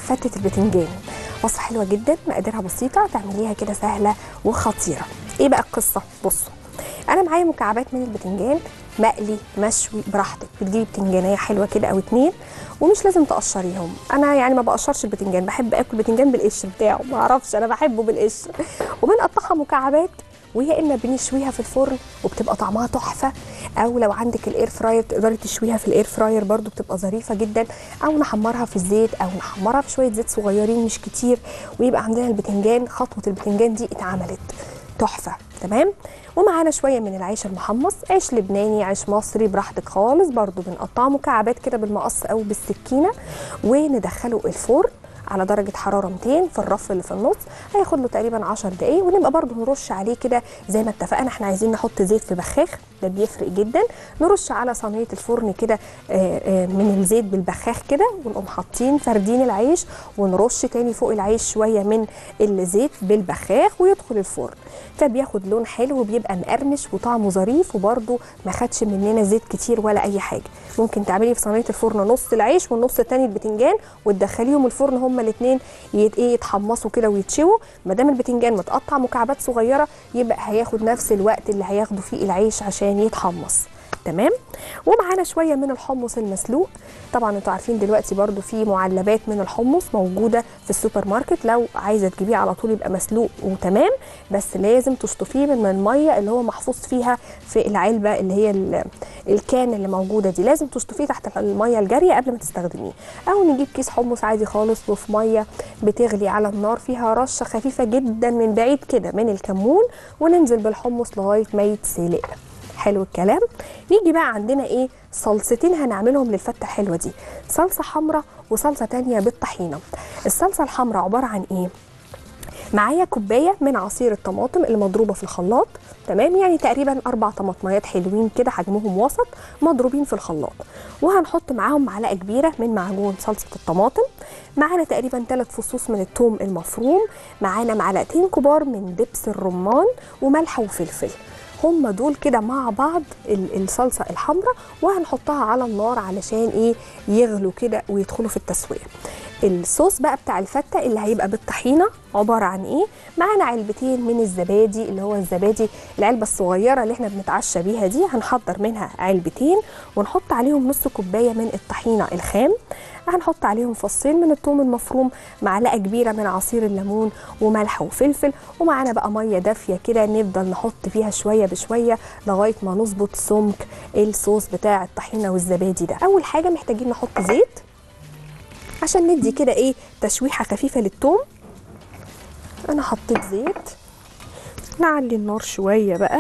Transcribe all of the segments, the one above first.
فتة البتنجان وصفة حلوة جدا مقاديرها بسيطة تعمليها كده سهلة وخطيرة ايه بقى القصة بصوا انا معايا مكعبات من البتنجان مقلي مشوي براحتك بتجيبي بتنجانيه حلوه كده او اتنين ومش لازم تقشريهم انا يعني ما بقشرش البتنجان بحب اكل بتنجان بالقشر بتاعه ما اعرفش انا بحبه بالقشر وبنقطعها مكعبات ويا اما بنشويها في الفرن وبتبقى طعمها تحفه او لو عندك الاير فراير تقدري تشويها في الاير فراير برده بتبقى ظريفه جدا او نحمرها في الزيت او نحمرها في شويه زيت صغيرين مش كتير ويبقى عندنا البتنجان خطوه البتنجان دي اتعملت تحفه تمام ومعانا شويه من العيش المحمص عيش لبناني عيش مصري براحتك خالص برضو بنقطعه مكعبات كده بالمقص او بالسكينه وندخله الفرن على درجة حرارة 200 في الرف اللي في النص هياخد له تقريبا 10 دقايق ونبقى برضو نرش عليه كده زي ما اتفقنا احنا عايزين نحط زيت في بخاخ ده بيفرق جدا نرش على صينية الفرن كده آه، آه، من الزيت بالبخاخ كده ونقوم حاطين فردين العيش ونرش تاني فوق العيش شوية من الزيت بالبخاخ ويدخل الفرن فبياخد لون حلو وبيبقى مقرمش وطعمه ظريف وبرده ما خدش مننا زيت كتير ولا اي حاجه ممكن تعملي في صينيه الفرن نص العيش والنص التاني البتنجان وتدخليهم الفرن هما الاثنين ايه يتحمصوا كده ويتشووا ما دام البتنجان متقطع مكعبات صغيره يبقى هياخد نفس الوقت اللي هياخده فيه العيش عشان يتحمص تمام ومعانا شويه من الحمص المسلوق طبعا انتوا عارفين دلوقتي برضو في معلبات من الحمص موجوده في السوبر ماركت لو عايزه تجيبيه على طول يبقى مسلوق وتمام بس لازم تشطفيه من الميه اللي هو محفوظ فيها في العلبه اللي هي ال- الكان اللي موجوده دي لازم تشطفيه تحت الميه الجاريه قبل ما تستخدميه او نجيب كيس حمص عادي خالص وفي ميه بتغلي على النار فيها رشه خفيفه جدا من بعيد كده من الكمون وننزل بالحمص لغايه ما يتسلق حلو الكلام يجي بقى عندنا ايه صلصتين هنعملهم للفته الحلوه دي صلصه حمراء وصلصه تانية بالطحينه الصلصه الحمراء عباره عن ايه معايا كوبايه من عصير الطماطم اللي مضروبه في الخلاط تمام يعني تقريبا اربع طماطميات حلوين كده حجمهم وسط مضروبين في الخلاط وهنحط معاهم معلقه كبيره من معجون صلصه الطماطم معانا تقريبا ثلاث فصوص من الثوم المفروم معانا معلقتين كبار من دبس الرمان وملح وفلفل هم دول كده مع بعض ال- الصلصه الحمراء وهنحطها على النار علشان ايه يغلوا كده ويدخلوا في التسويه الصوص بقى بتاع الفته اللي هيبقى بالطحينه عباره عن ايه معانا علبتين من الزبادي اللي هو الزبادي العلبه الصغيره اللي احنا بنتعشى بيها دي هنحضر منها علبتين ونحط عليهم نص كوبايه من الطحينه الخام هنحط عليهم فصين من الثوم المفروم معلقه كبيره من عصير الليمون وملح وفلفل ومعانا بقى ميه دافيه كده نفضل نحط فيها شويه بشويه لغايه ما نظبط سمك الصوص بتاع الطحينه والزبادي ده اول حاجه محتاجين نحط زيت عشان ندي كده ايه تشويحه خفيفه للثوم انا حطيت زيت نعلي النار شويه بقى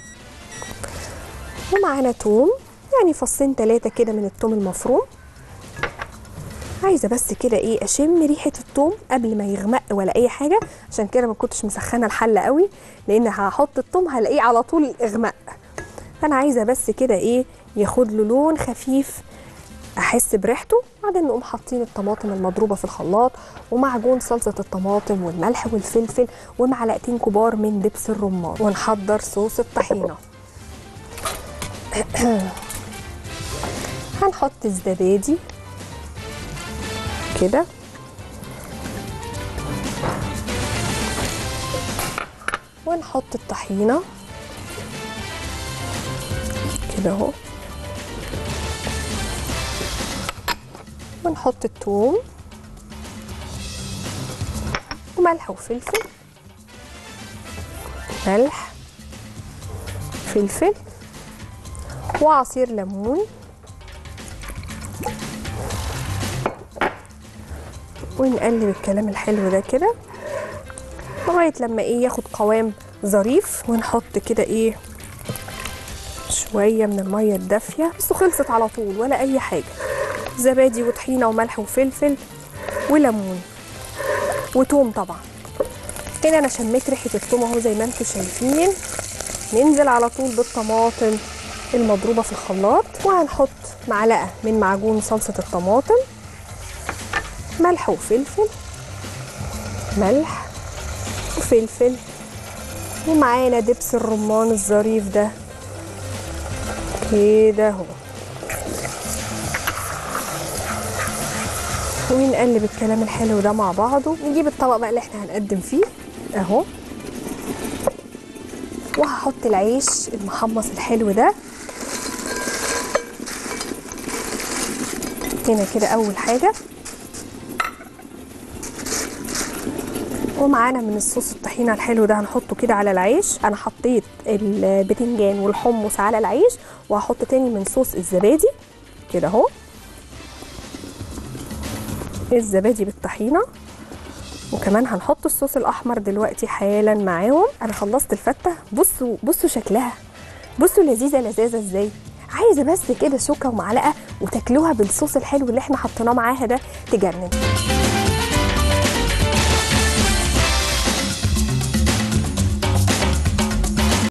ومعانا توم يعني فصين ثلاثه كده من الثوم المفروم عايزه بس كده ايه اشم ريحه الثوم قبل ما يغمق ولا اي حاجه عشان كده ما كنتش مسخنه الحله قوي لان هحط الثوم هلاقيه على طول اغمق فانا عايزه بس كده ايه ياخد له لون خفيف احس بريحته بعدين نقوم حاطين الطماطم المضروبه في الخلاط ومعجون صلصه الطماطم والملح والفلفل ومعلقتين كبار من دبس الرمان ونحضر صوص الطحينه هنحط الزبادي كده ونحط الطحينه كده اهو ونحط الثوم وملح وفلفل ملح فلفل وعصير ليمون ونقلب الكلام الحلو ده كده لغايه لما ايه ياخد قوام ظريف ونحط كده ايه شويه من الميه الدافيه بس خلصت على طول ولا اي حاجه زبادي وطحينه وملح وفلفل وليمون وتوم طبعا هنا انا شميت ريحه التوم اهو زي ما انتم شايفين ننزل على طول بالطماطم المضروبه في الخلاط وهنحط معلقه من معجون صلصه الطماطم ملح وفلفل ملح وفلفل ومعانا دبس الرمان الظريف ده كده اهو ونقلب الكلام الحلو ده مع بعضه نجيب الطبق بقى اللي احنا هنقدم فيه اهو وهحط العيش المحمص الحلو ده هنا كده اول حاجه ومعانا من الصوص الطحينه الحلو ده هنحطه كده على العيش انا حطيت البتنجان والحمص على العيش وهحط تاني من صوص الزبادي كده اهو الزبادي بالطحينه وكمان هنحط الصوص الاحمر دلوقتي حالا معاهم انا خلصت الفته بصوا بصوا شكلها بصوا لذيذه لذاذه ازاي عايزه بس كده شوكه ومعلقه وتاكلوها بالصوص الحلو اللي احنا حطيناه معاها ده تجنن